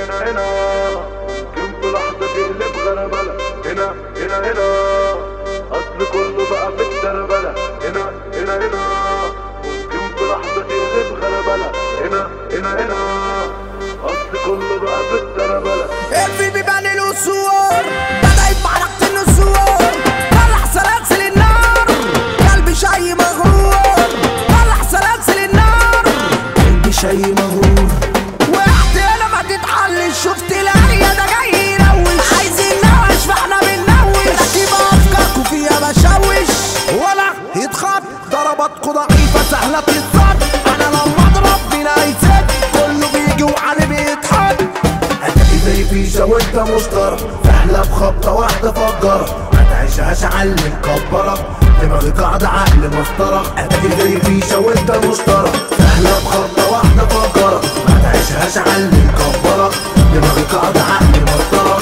هنا هنا ممكن في لحظة تقلب غربلة هنا هنا هنا أصل كله بقى في التربلة هنا هنا هنا ممكن في لحظة تقلب غربلة هنا هنا هنا أصل كله بقى في التربلة في بيبان الأسوار بدأت معركة النسوار طلع سلاسل النار قلبي شي مغرور طلع سلاسل النار قلبي شي مغرور وقعت انا ما تتحلش شفت العرية ده جاي يروش عايزين نوش فاحنا بننوش راكب افكاركوا فيها بشوش ولا يتخط ضرباتكوا ضعيفة سهلة تتصد انا لما اضرب بينا يسد كله بيجي وعلي بيتحط هتلاقي زي فيشة وانت مشترك سهلة بخبطة واحدة فجرة ما تعيشهاش على اللي مكبرك دماغي قاعدة عقل مسطرة هتلاقي زي فيشة وانت مشترك سهلة بخبطة واحدة فجرة ما تعيشهاش على اللي مكبرك دماغي قاعدة عقل مسطرة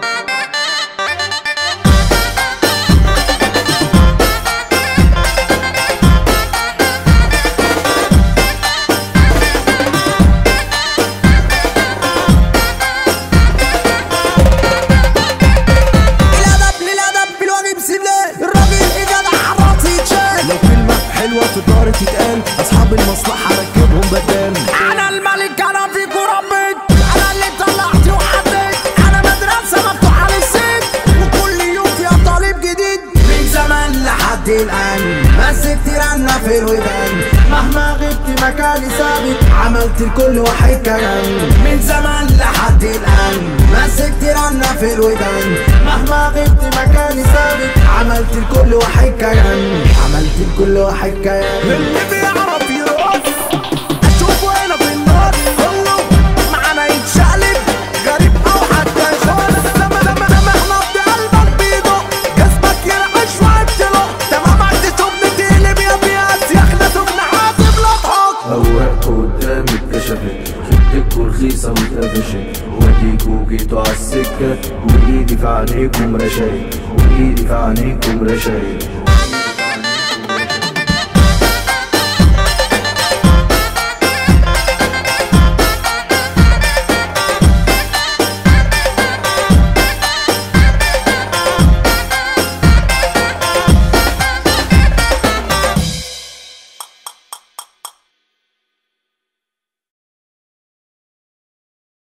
الادب للادب بالواجب سيبلي الراجل اجاده حراس يتشال لو كلمة حلوة في الدار تتقال أصحاب المصلحة ركبهم بدال انا الملك انا فيكو ربيت انا اللي طلعت وحطيت انا مدرسه مفتوحه للست وكل يوم فيها طالب جديد من زمان لحد الان مسكت رنة في الودان مهما غبت مكاني ثابت عملت لكل واحد كلام من زمان لحد الان مسكت رنة في الودان مهما غبت مكاني ثابت عملت لكل واحد كلام عملت لكل واحد كلام اللي بيعرف يرقص اشوفه هنا في النار كله معانا يتشقلب غريب او حتى يخالف لما لما لما احنا قلبك بيدق جسمك يرعش وقتله تمام تشوفني تقلب يا بياس يخلص ابن حاسب لا تحط أوراق قدامي اتكشفت خدتكوا رخيصة واتقفشت واديكوا جيتوا عالسكة وإيدي في عينيكم رشقت وإيدي في عينيكم رشقت